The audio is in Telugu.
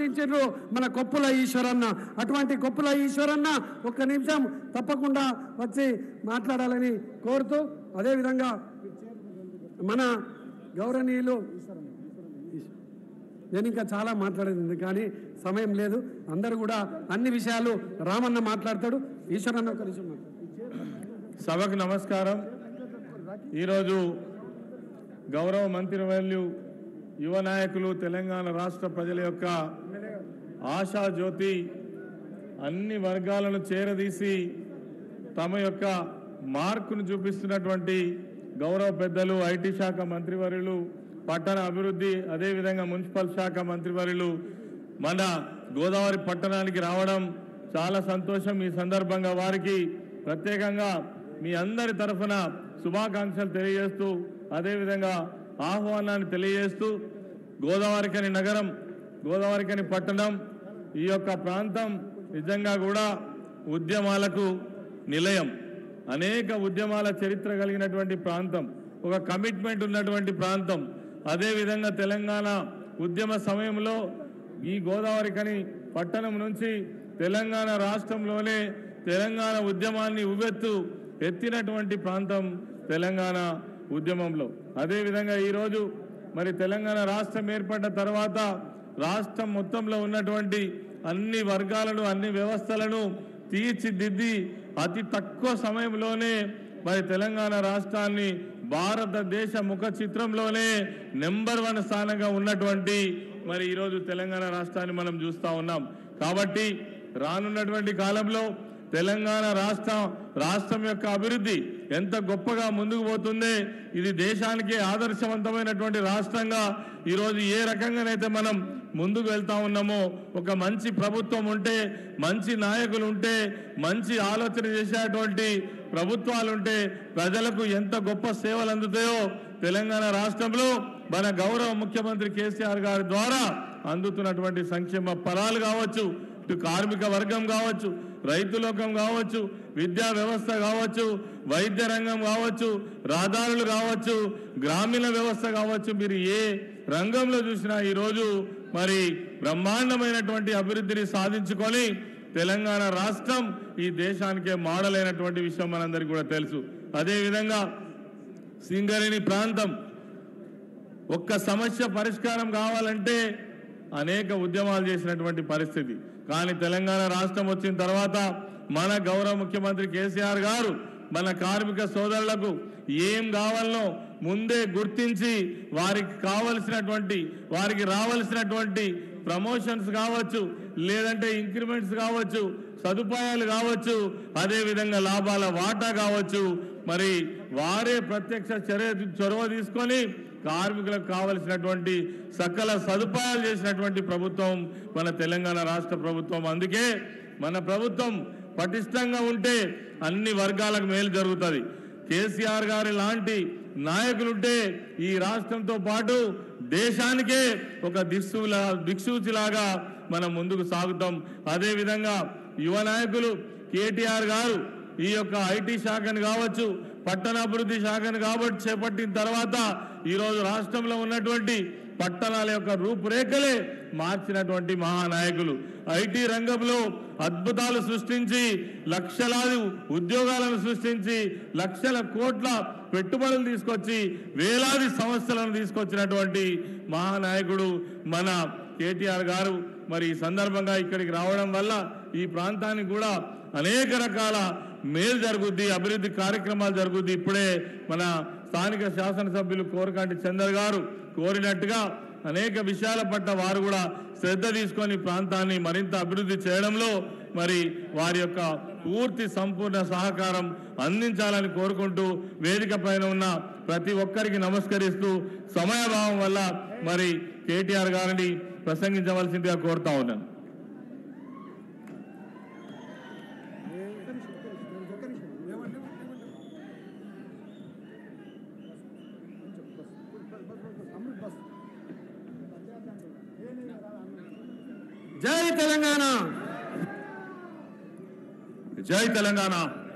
అందించారు మన కొప్పుల ఈశ్వరన్న అటువంటి కొప్పుల ఈశ్వరన్న ఒక్క నిమిషం తప్పకుండా వచ్చి మాట్లాడాలని కోరుతూ అదేవిధంగా మన గౌరవనీయులు నేను ఇంకా చాలా మాట్లాడేది కానీ సమయం లేదు అందరూ కూడా అన్ని విషయాలు రామన్న మాట్లాడతాడు ఈశ్వరన్న ఒక నిమిషం మాట్లాడు. సభకు నమస్కారం ఈరోజు గౌరవ మంత్రివర్యులు యువ నాయకులు తెలంగాణ రాష్ట్ర ప్రజల యొక్క ఆశా జ్యోతి అన్ని వర్గాలను చేరదీసి తమ యొక్క మార్కును చూపిస్తున్నటువంటి గౌరవ పెద్దలు ఐటీ శాఖ మంత్రివర్యులు పట్టణ అభివృద్ధి అదేవిధంగా మున్సిపల్ శాఖ మంత్రివర్యులు మన గోదావరి పట్టణానికి రావడం చాలా సంతోషం ఈ సందర్భంగా వారికి ప్రత్యేకంగా మీ అందరి తరఫున శుభాకాంక్షలు తెలియజేస్తూ అదేవిధంగా ఆహ్వానాన్ని తెలియజేస్తూ గోదావరికని నగరం గోదావరికని పట్టణం ఈ యొక్క ప్రాంతం నిజంగా కూడా ఉద్యమాలకు నిలయం అనేక ఉద్యమాల చరిత్ర కలిగినటువంటి ప్రాంతం ఒక కమిట్మెంట్ ఉన్నటువంటి ప్రాంతం అదేవిధంగా తెలంగాణ ఉద్యమ సమయంలో ఈ గోదావరికని పట్టణం నుంచి తెలంగాణ రాష్ట్రంలోనే తెలంగాణ ఉద్యమాన్ని ఉవ్వెత్తు ఎత్తినటువంటి ప్రాంతం తెలంగాణ ఉద్యమంలో అదేవిధంగా ఈరోజు మరి తెలంగాణ రాష్ట్రం ఏర్పడ్డ తర్వాత రాష్ట్రం మొత్తంలో ఉన్నటువంటి అన్ని వర్గాలను అన్ని వ్యవస్థలను తీర్చిదిద్ది అతి తక్కువ సమయంలోనే మరి తెలంగాణ రాష్ట్రాన్ని భారతదేశ ముఖ చిత్రంలోనే నెంబర్ వన్ స్థానంగా ఉన్నటువంటి మరి ఈరోజు తెలంగాణ రాష్ట్రాన్ని మనం చూస్తా ఉన్నాం కాబట్టి రానున్నటువంటి కాలంలో తెలంగాణ రాష్ట్ర రాష్ట్రం యొక్క అభివృద్ధి ఎంత గొప్పగా ముందుకు పోతుందే ఇది దేశానికి ఆదర్శవంతమైనటువంటి రాష్ట్రంగా ఈరోజు ఏ రకంగానైతే మనం ముందుకు వెళ్తా ఉన్నామో ఒక మంచి ప్రభుత్వం ఉంటే మంచి నాయకులు ఉంటే మంచి ఆలోచన చేసేటువంటి ప్రభుత్వాలు ఉంటే ప్రజలకు ఎంత గొప్ప సేవలు అందుతాయో తెలంగాణ రాష్ట్రంలో మన గౌరవ ముఖ్యమంత్రి కేసీఆర్ గారి ద్వారా అందుతున్నటువంటి సంక్షేమ ఫలాలు కావచ్చు ఇటు కార్మిక వర్గం కావచ్చు రైతు లోకం కావచ్చు విద్యా వ్యవస్థ కావచ్చు వైద్య రంగం కావచ్చు రహదారులు కావచ్చు గ్రామీణ వ్యవస్థ కావచ్చు మీరు ఏ రంగంలో చూసినా ఈరోజు మరి బ్రహ్మాండమైనటువంటి అభివృద్ధిని సాధించుకొని తెలంగాణ రాష్ట్రం ఈ దేశానికే మోడల్ అయినటువంటి విషయం మనందరికీ కూడా తెలుసు అదేవిధంగా సింగరేణి ప్రాంతం ఒక్క సమస్య పరిష్కారం కావాలంటే అనేక ఉద్యమాలు చేసినటువంటి పరిస్థితి కానీ తెలంగాణ రాష్ట్రం వచ్చిన తర్వాత మన గౌరవ ముఖ్యమంత్రి కేసీఆర్ గారు మన కార్మిక సోదరులకు ఏం కావాలనో ముందే గుర్తించి వారికి కావలసినటువంటి వారికి రావాల్సినటువంటి ప్రమోషన్స్ కావచ్చు లేదంటే ఇంక్రిమెంట్స్ కావచ్చు సదుపాయాలు కావచ్చు అదేవిధంగా లాభాల వాటా కావచ్చు మరి వారే ప్రత్యక్ష చర్య చొరవ తీసుకొని కార్మికులకు కావలసినటువంటి సకల సదుపాయాలు చేసినటువంటి ప్రభుత్వం మన తెలంగాణ రాష్ట్ర ప్రభుత్వం అందుకే మన ప్రభుత్వం పటిష్టంగా ఉంటే అన్ని వర్గాలకు మేలు జరుగుతుంది కేసీఆర్ గారి లాంటి నాయకులుంటే ఈ రాష్ట్రంతో పాటు దేశానికే ఒక దిక్సూలా దిక్సూచిలాగా మనం ముందుకు సాగుతాం అదేవిధంగా యువ నాయకులు కేటీఆర్ గారు ఈ యొక్క ఐటీ శాఖను కావచ్చు పట్టణాభివృద్ధి శాఖను కాబట్టి చేపట్టిన తర్వాత ఈరోజు రాష్ట్రంలో ఉన్నటువంటి పట్టణాల యొక్క రూపురేఖలే మార్చినటువంటి మహానాయకులు ఐటీ రంగంలో అద్భుతాలు సృష్టించి లక్షలాది ఉద్యోగాలను సృష్టించి లక్షల కోట్ల పెట్టుబడులు తీసుకొచ్చి వేలాది సంస్థలను తీసుకొచ్చినటువంటి మహానాయకుడు మన కేటీఆర్ గారు మరి ఈ సందర్భంగా ఇక్కడికి రావడం వల్ల ఈ ప్రాంతానికి కూడా అనేక రకాల మేలు జరుగుద్ది అభివృద్ధి కార్యక్రమాలు జరుగుద్ది ఇప్పుడే మన స్థానిక శాసనసభ్యులు కోరకంటి చందర్ గారు కోరినట్టుగా అనేక విషయాల పట్ల వారు కూడా శ్రద్ధ తీసుకొని ప్రాంతాన్ని మరింత అభివృద్ధి చేయడంలో మరి వారి యొక్క పూర్తి సంపూర్ణ సహకారం అందించాలని కోరుకుంటూ వేదిక పైన ఉన్న ప్రతి ఒక్కరికి నమస్కరిస్తూ సమయభావం వల్ల మరి కేటీఆర్ గారిని ప్రసంగించవలసిందిగా కోరుతా ఉన్నాను జై తెలంగాణ జై తెలంగాణ